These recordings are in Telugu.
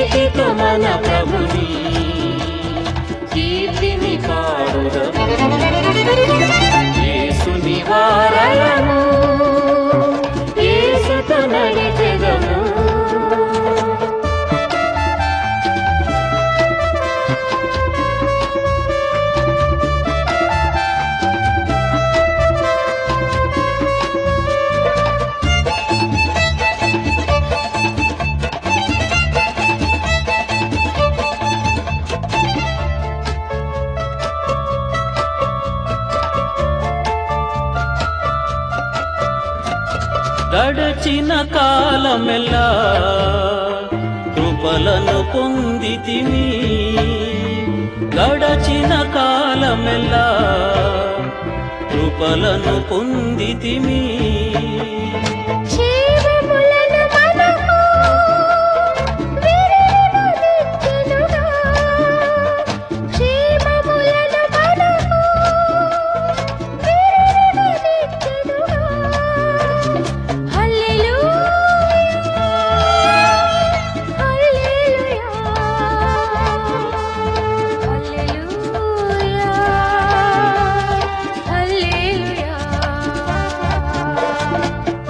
ప్రీతితో మన ప్రభుని కీర్తిని పాడుదము యేసుని వారలము యేసుతో నడిచెదము గడచిన కాలమెల్లా కృపలను పొందితిమి గడచిన కాలమెల్లా కృపలను పొందితిమి జీవములను మనకు విరులునిచ్చెనుగా. జీవములను మనకు విరులునిచ్చెనుగా. హల్లెలూయా, హల్లెలూయా, హల్లెలూయా, హల్లెలూయా.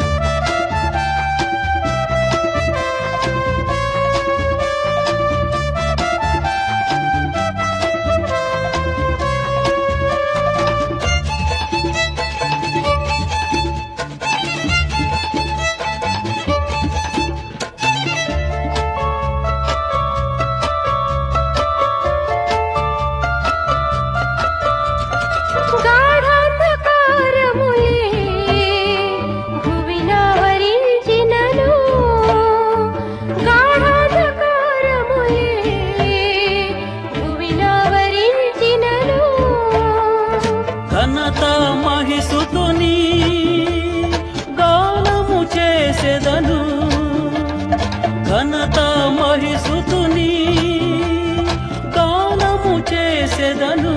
గాఢాంధకారములే భువినావరించినను గాఢాంధకారములే భువినావరించినను ఘనత మహిసుతుని గానము చేసెదను ఘనత మహిసుతుని గానము చేసెదను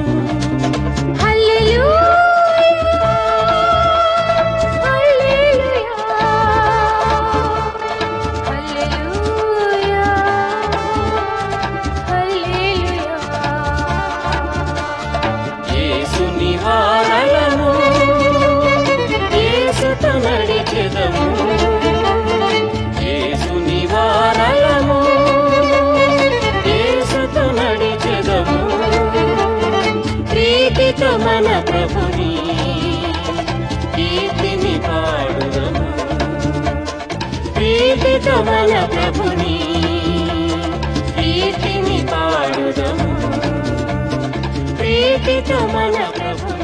హల్లెలూయా హల్లెలూయా హల్లెలూయా హల్లెలూయా యేసుని వారలము యేసుతో నడిచెదము యేసుని వారలము యేసుతో నడిచెదము ప్రీతితో మన ప్రభుని కీర్తిని పాడుదము ప్రీతితో మన ప్రభుని కీర్తిని పాడుదము ప్రీతితో మన ప్రభు